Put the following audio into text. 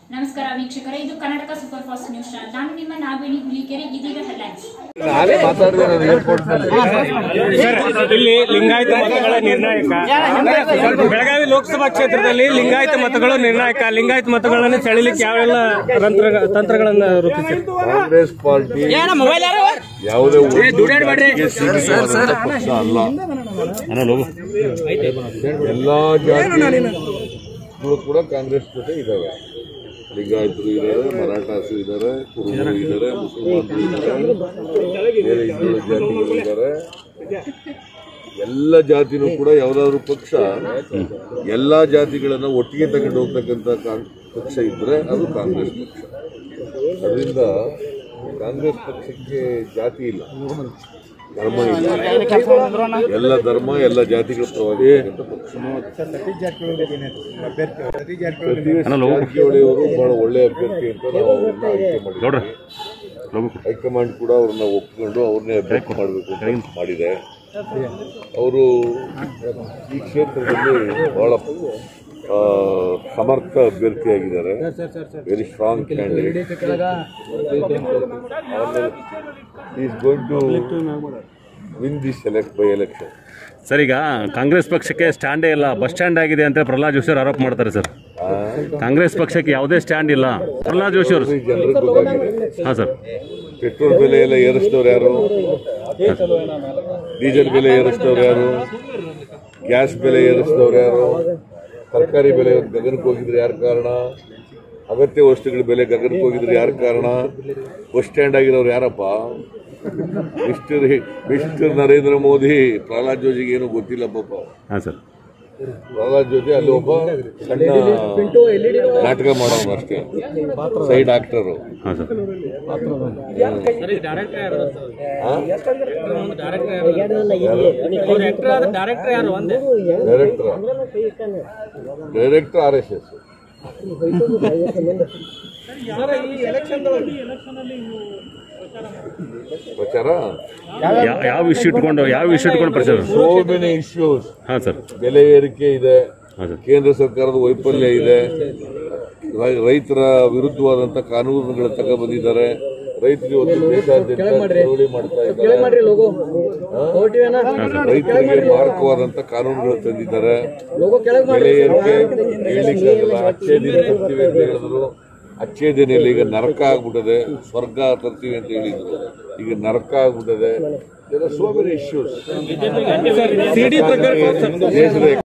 ನಮಸ್ಕಾರ ವೀಕ್ಷಕರೇ ಇದು Karnataka super fast news channel ನಾನು ನಿಮ್ಮ ನಾಗವೇಣಿ ಹುಲಿಕೆರೆ ಇದೀಗ ಹೆಡ್ಲೈನ್ಸ್ ನಾನೇ ಮಾತಾಡಿದೆ ನಾನು ಏರ್ಪೋರ್ಟ್ನಲ್ಲಿ ಸರ್ ಇಲ್ಲಿ ಲಿಂಗಾಯತ ಮತಗಳ ನಿರ್ಣಾಯಕ ಬೆಳಗಾವಿ ಲೋಕಸಭಾ ಕ್ಷೇತ್ರದಲ್ಲಿ ಲಿಂಗಾಯತ ಮತಗಳು ನಿರ್ಣಾಯಕ ಲಿಂಗಾಯತ ಮತಗಳನ್ನು ಸೆಳಿಲಿಕ್ಕೆ ಯಾವೆಲ್ಲ ತಂತ್ರ ತಂತ್ರಗಳನ್ನ ರೂಪಿಸಿರಿ ಕಾಂಗ್ರೆಸ್ ಪಾರ್ಟಿ ಯಾವುದೇ ಊರಿಗೆ ಸೀಮಿತವಾದಂತ ಪಕ್ಷ ಅಲ್ಲ ಎಲ್ಲಾ ಜಾತಿಗಳು ಕೂಡ ಕಾಂಗ್ರೆಸ್ ಜೊತೆ ಇದಾವೆ ಲಿಂಗಾಯತರು ಇದ್ದಾರೆ ಮರಾಠಾಸು ಇದ್ದಾರೆ ಕುರುಬರು ಇದ್ದಾರೆ ಮುಸಲ್ಮಾನರು ಇದ್ದಾರೆ ಬೇರೆ ಹಿಂದುಳಿದ ಜಾತಿಗಳು ಇದ್ದಾರೆ ಎಲ್ಲ ಜಾತಿನೂ ಕೂಡ ಯಾವ್ದಾದ್ರು ಪಕ್ಷ ಎಲ್ಲಾ ಜಾತಿಗಳನ್ನ ಒಟ್ಟಿಗೆ ತಗೊಂಡು ಹೋಗ್ತಕ್ಕಂಥ ಕಾಂಗ್- ಪಕ್ಷ ಇದ್ರೆ ಅದು ಕಾಂಗ್ರೆಸ್ ಪಕ್ಷ ಅದರಿಂದ ಕಾಂಗ್ರೆಸ್ ಪಕ್ಷಕ್ಕೆ ಜಾತಿ ಇಲ್ಲ ಧರ್ಮ ಇಲ್ಲ ಎಲ್ಲ ಧರ್ಮ ಎಲ್ಲ ಜಾತಿಗಳ ಪರವಾಗಿ ಇರ್ತಕ್ಕಂಥ ಪಕ್ಷ ಸತೀಶ್ ಜಾರಕಿಹೊಳಿ ಅವರು ಬಹಳ ಒಳ್ಳೆ ಅಭ್ಯರ್ಥಿ ಅಂತ ನಾವು ಅವ್ರನ್ನ ಆಯ್ಕೆ ಮಾಡಿದ್ವಿ ಹೈಕಮಾಂಡ್ ಕೂಡ ಅವ್ರನ್ನ ಒಪ್ಕೊಂಡು ಅವ್ರನ್ನೇ ಅಭ್ಯರ್ಥಿ ಮಾಡಬೇಕು ಅಂತ ಮಾಡಿದೆ ಅವರು ಈ ಕ್ಷೇತ್ರದಲ್ಲಿ ಬಹಳ ಆ, ಸಮರ್ಥ ಅಭ್ಯರ್ಥಿಯಾಗಿದ್ದಾರೆ very strong candidate is going to win this elect by election sir ಈಗ ಕಾಂಗ್ರೆಸ್ ಪಕ್ಷಕ್ಕೆ ಸ್ಟ್ಯಾಂಡೇ ಇಲ್ಲ ಬಸ್ ಸ್ಟ್ಯಾಂಡ್ ಆಗಿದೆ ಅಂತ ಪ್ರಹ್ಲಾದ್ ಜೋಶಿ ಅವರು ಆರೋಪ ಮಾಡ್ತಾರೆ ಸರ್ ಕಾಂಗ್ರೆಸ್ ಪಕ್ಷಕ್ಕೆ ಯಾವುದೇ ಸ್ಟ್ಯಾಂಡ್ ಇಲ್ಲ ಪ್ರಹ್ಲಾದ್ ಜೋಶಿ ಅವರು ಜನರಿಗೆ ಗೊತ್ತಾಗಿದೆ ಹಾಂ ಸರ್ ಪೆಟ್ರೋಲ್ ಬೆಲೆ ಎಲ್ಲ ಏರಿಸಿದವ್ರು ಯಾರು ಡೀಸೆಲ್ ಬೆಲೆ ಏರಿಸಿದವ್ರು ಯಾರು ಗ್ಯಾಸ್ ಬೆಲೆ ಏರಿಸಿದವ್ರು ಯಾರು ತರಕಾರಿ ಬೆಲೆ ಗಗನಕ್ಕೆ ಹೋಗಿದ್ರೆ ಯಾರು ಕಾರಣ ಅಗತ್ಯ ವಸ್ತುಗಳ ಬೆಲೆ ಗಗನಕ್ಕೆ ಹೋಗಿದ್ರೆ ಯಾರು ಕಾರಣ ಬಸ್ ಸ್ಟ್ಯಾಂಡ್ ಆಗಿರೋರು ಯಾರಪ್ಪ ಮಿಸ್ಟರ್ ಮಿಸ್ಟರ್ ನರೇಂದ್ರ ಮೋದಿ ಪ್ರಹ್ಲಾದ್ ಜೋಶಿಗೆ ಏನು ಗೊತ್ತಿಲ್ಲ ಪಾಪ ಹಾಂ ಸರ್ ಪ್ರಹ್ಲಾದ್ ಜೋಶಿ ಅಲ್ಲಿ ಒಬ್ಬ ಸಣ್ಣ ನಾಟಕ ಮಾಡೋನು ಅಷ್ಟೇ ಸೈಡ್ ಆಕ್ಟರು ಹಾಂ sir director director R S S ಪ್ರಚಾರ ಯಾ- ಯಾವ ಇಶ್ಯೂ ಇಟ್ಕೊಂಡು ಯಾವ ಇಶ್ಯೂ ಇಟ್ಕೊಂಡು ಪ್ರಚಾರ ಸೋ ಮೆನಿ ಇಶ್ಯೂಸ್ ಹಾಂ ಸರ್ ಬೆಲೆ ಏರಿಕೆ ಇದೆ ಹಾಂ ಸರ್ ಕೇಂದ್ರ ಸರ್ಕಾರದ ವೈಫಲ್ಯ ಇದೆ ರೈ- ರೈತರ ವಿರುದ್ಧವಾದಂತ ಕಾನೂನುಗಳು ತಗೊಬಂದಿದ್ದಾರೆ ರೈತರಿಗೆ ಒಂದು ದೇಶಾದ್ಯಂತ ಚಳವಳಿ ಮಾಡ್ತಾ ಇದ್ದಾರೆ ಹಾ? ರೈತರಿಗೆ ಮಾರಕವಾದಂತ ಕಾನೂನುಗಳು ತಂದಿದ್ದಾರೆ ಬೆಲೆ ಏರಿಕೆ ಹೇಳಲಿಕ್ಕಾಗಲ್ಲ ಅಚ್ಚೇ ದಿನ ತರ್ತೀವಿ ಅಂತ ಹೇಳಿದ್ರು ಅಚ್ಚೇ ದಿನ ಈಗ ನರಕ ಆಗ್ಬಿಟ್ಟದೆ ಸ್ವರ್ಗ ತರ್ತೀವಿ ಅಂತ ಹೇಳಿದ್ರು ಈಗ ನರಕ ಆಗ್ಬಿಟ್ಟದೆ ಸೋ ಮೆನಿ ಇಶ್ಯೂಸ್ ದೇಶದ